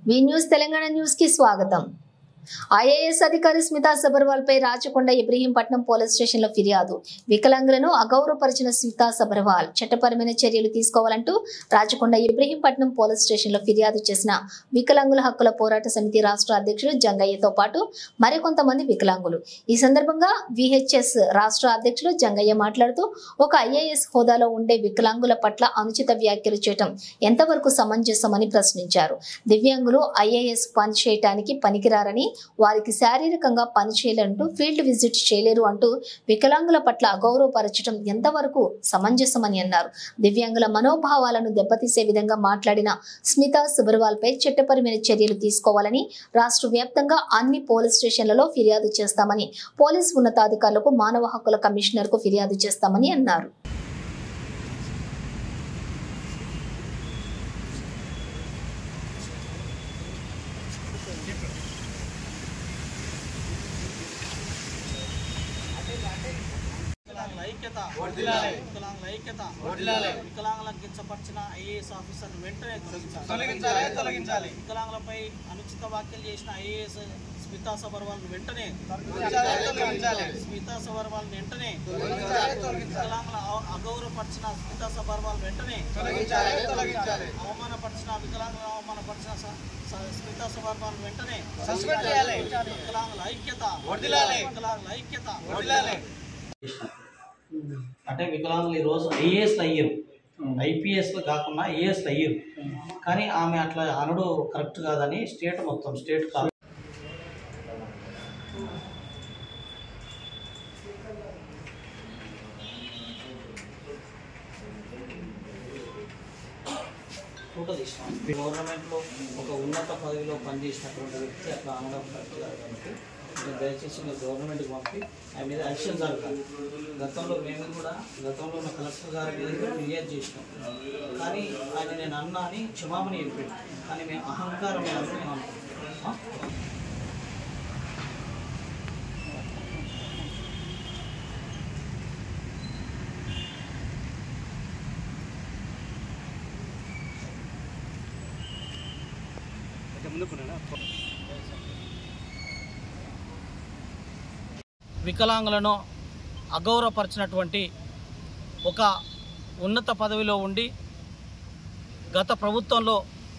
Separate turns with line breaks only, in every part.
వి news Telangana news కి స్వాగతం IAS అధికారి స్మితా సబర్వాల్ పై రాచకొండ ఇబ్రహీంపట్నం పోలీస్ స్టేషన్ లో ఫిర్యాదు వికలాంగులను అగౌరవపరిచిన స్మితా సబర్వాల్ చట్టపరమైన చర్యలు తీసుకోవాలంటూ రాచకొండ ఇబ్రహీంపట్నం పోలీస్ స్టేషన్ లో ఫిర్యాదు చేసిన వికలాంగుల హక్కుల పోరాట సమితి రాష్ట్ర అధ్యక్షుడు జంగయ్యతో పాటు మరికొంతమంది వికలాంగులు ఈ సందర్భంగా విహెచ్ఎస్ రాష్ట్ర అధ్యక్షుడు జంగయ్య మాట్లాడుతూ ఒక ఐఏఎస్ హోదాలో ఉండే వికలాంగుల పట్ల అనుచిత వ్యాఖ్యలు చేయటం ఎంతవరకు సమంజసమని ప్రశ్నించారు దివ్యాంగులు ఐఏఎస్ పని చేయటానికి పనికిరారని వారికి శారీరకంగా పని చేయలేరంటూ ఫీల్డ్ విజిట్ చేయలేరు అంటూ వికలాంగుల పట్ల అగౌరవపరచడం ఎంతవరకు సమంజసమని అన్నారు దివ్యాంగుల మనోభావాలను దెబ్బతీసే విధంగా మాట్లాడిన స్మితా సుబర్వాల్ పై చట్టపరమైన చర్యలు తీసుకోవాలని రాష్ట్ర వ్యాప్తంగా అన్ని పోలీస్ స్టేషన్లలో ఫిర్యాదు చేస్తామని పోలీస్ ఉన్నతాధికారులకు మానవ హక్కుల కమిషనర్ కు ఫిర్యాదు చేస్తామని అన్నారు
వికలాంగుల ఐక్యత వికలాంగుల ఐక్యత వికలాంగులకు కించపరిచిన ఐఏఎస్ ఆఫీసర్ వెంటనే
తొలగించాలి, తొలగించాలి.
వికలాంగులపై అనుచిత వ్యాఖ్యలు చేసిన ఐఏఎస్ స్మితా సబర్వాల్ వెంటనే
తొలగించాలి, తొలగించాలి.
స్మితా సబర్వాల్ వెంటనే
తొలగించాలి, తొలగించాలి.
వికలాంగుల అవ- అగౌరవపరిచిన స్మితా సబర్వాల్ వెంటనే
తొలగించాలి, తొలగించాలి.
అవమానపరిచిన వికలాంగుల అవమానపరిచిన స- స- స్మితా సబర్వాల్ వెంటనే
సస్పెండ్ చేయాలి.
వికలాంగుల ఐక్యత
వర్ధిల్లాలి.
వికలాంగుల ఐక్యత
వదిలాలి.
అంటే వికలాంగులు ఈరోజు ఐఏఎస్ అయ్యారు ఐపీఎస్లు కాకుండా ఐఏఎస్ అయ్యారు కానీ ఆమె అట్లా అనడు కరెక్ట్ కాదని స్టేట్ మొత్తం స్టేట్ కాదు ఫోటో తీసినాం గవర్నమెంట్లో ఒక ఉన్నత పదవిలో పనిచేసినటువంటి వ్యక్తి అట్లా అనడం కరెక్ట్ కాదు కాబట్టి మీరు దయచేసి మీరు గవర్నమెంట్కి పంపి ఆయన మీద యాక్షన్ జరగాలి గతంలో మేము కూడా గతంలో ఉన్న కలెక్టర్ గారి మీద కూడా ఫిర్యాదు చేసినాం కానీ ఆయన నేను అన్నా అని క్షమాపణ చెప్పాడు కానీ మేము అహంకారం అని మేము అనుకుంటున్నాం వికలాంగులను అగౌరవపరిచినటువంటి ఒక ఉన్నత పదవిలో ఉండి గత ప్రభుత్వంలో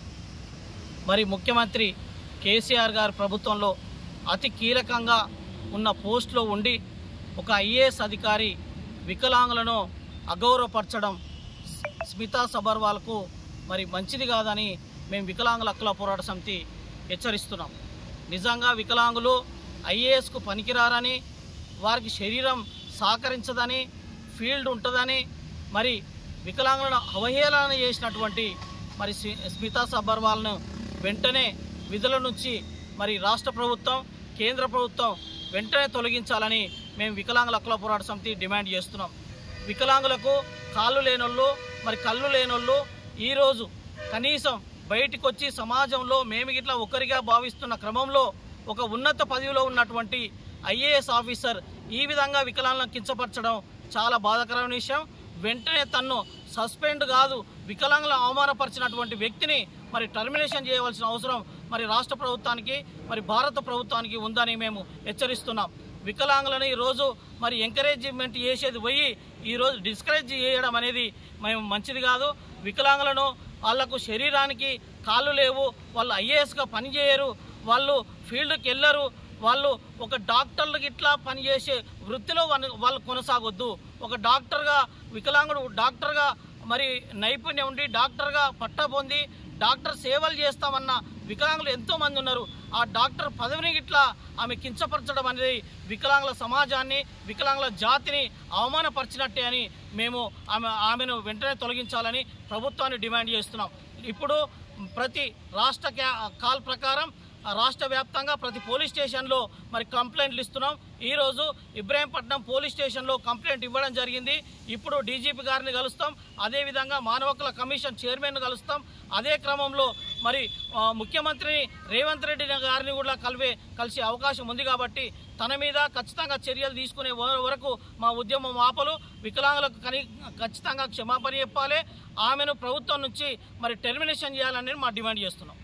మరి ముఖ్యమంత్రి కేసీఆర్ గారి ప్రభుత్వంలో అతి కీలకంగా ఉన్న పోస్టులో ఉండి ఒక ఐఏఎస్ అధికారి వికలాంగులను అగౌరవపరచడం స్మితా సబర్వాల్కు మరి మంచిది కాదని మేము వికలాంగుల హక్కుల పోరాట సమితి హెచ్చరిస్తున్నాం నిజంగా వికలాంగులు ఐఏఎస్కు పనికిరారని వారికి శరీరం సహకరించదని ఫీల్డ్ ఉంటుందని మరి వికలాంగులను అవహేళన చేసినటువంటి మరి స్మి- స్మితా సబర్వాల్ను వెంటనే విధుల నుంచి మరి రాష్ట్ర ప్రభుత్వం కేంద్ర ప్రభుత్వం వెంటనే తొలగించాలని మేము వికలాంగుల హక్కుల పోరాట సమితి డిమాండ్ చేస్తున్నాం వికలాంగులకు కాళ్ళు లేనోళ్ళు మరి కళ్ళు లేనోళ్ళు ఈరోజు కనీసం బయటికి వచ్చి సమాజంలో మేము గిట్లా ఒకరిగా భావిస్తున్న క్రమంలో ఒక ఉన్నత పదవిలో ఉన్నటువంటి ఐఏఎస్ ఆఫీసర్ ఈ విధంగా వికలాంగులను కించపరచడం చాలా బాధాకరమైన విషయం వెంటనే తన్ను సస్పెండ్ కాదు వికలాంగులను అవమానపరిచినటువంటి వ్యక్తిని మరి టర్మినేషన్ చేయవలసిన అవసరం మరి రాష్ట్ర ప్రభుత్వానికి మరి భారత ప్రభుత్వానికి ఉందని మేము హెచ్చరిస్తున్నాం వికలాంగులను ఈరోజు మరి ఎంకరేజ్మెంట్ చేసేది పోయి ఈరోజు డిస్కరేజ్ చేయడం అనేది మేము మంచిది కాదు వికలాంగులను వాళ్లకు శరీరానికి కాళ్ళు లేవు వాళ్ళు ఐఏఎస్గా పనిచేయరు వాళ్ళు ఫీల్డ్కి వెళ్ళరు వాళ్ళు ఒక డాక్టర్లకు ఇట్లా పనిచేసే వృత్తిలో వాళ్ళు వాళ్ళు కొనసాగొద్దు ఒక డాక్టర్గా వికలాంగుడు డాక్టర్గా మరి నైపుణ్యం ఉండి డాక్టర్గా పట్ట పొంది డాక్టర్ సేవలు చేస్తామన్న వికలాంగులు ఎంతో మంది ఉన్నారు ఆ డాక్టర్ పదవిని ఇట్లా ఆమె కించపరచడం అనేది వికలాంగుల సమాజాన్ని వికలాంగుల జాతిని అవమానపరిచినట్టే అని మేము ఆమె ఆమెను వెంటనే తొలగించాలని ప్రభుత్వాన్ని డిమాండ్ చేస్తున్నాం ఇప్పుడు ప్రతి రాష్ట్ర క్యా- కాల్ ప్రకారం ఆ రాష్ట్ర వ్యాప్తంగా ప్రతి పోలీస్ స్టేషన్లో మరి కంప్లైంట్లు ఇస్తున్నాం ఈరోజు ఇబ్రాహీంపట్నం పోలీస్ స్టేషన్లో కంప్లైంట్ ఇవ్వడం జరిగింది ఇప్పుడు డీజీపీ గారిని కలుస్తాం అదేవిధంగా మానవ హక్కుల కమిషన్ చైర్మన్ కలుస్తాం అదే క్రమంలో మరి ఆ, ముఖ్యమంత్రి రేవంత్ రెడ్డి గారిని కూడా కలివే కలిసే అవకాశం ఉంది కాబట్టి తన మీద ఖచ్చితంగా చర్యలు తీసుకునే వ- వరకు మా ఉద్యమం ఆపలు వికలాంగులకు కని ఖచ్చితంగా క్షమాపణ చెప్పాలి ఆమెను ప్రభుత్వం నుంచి మరి టెర్మినేషన్ చేయాలని మా డిమాండ్ చేస్తున్నాం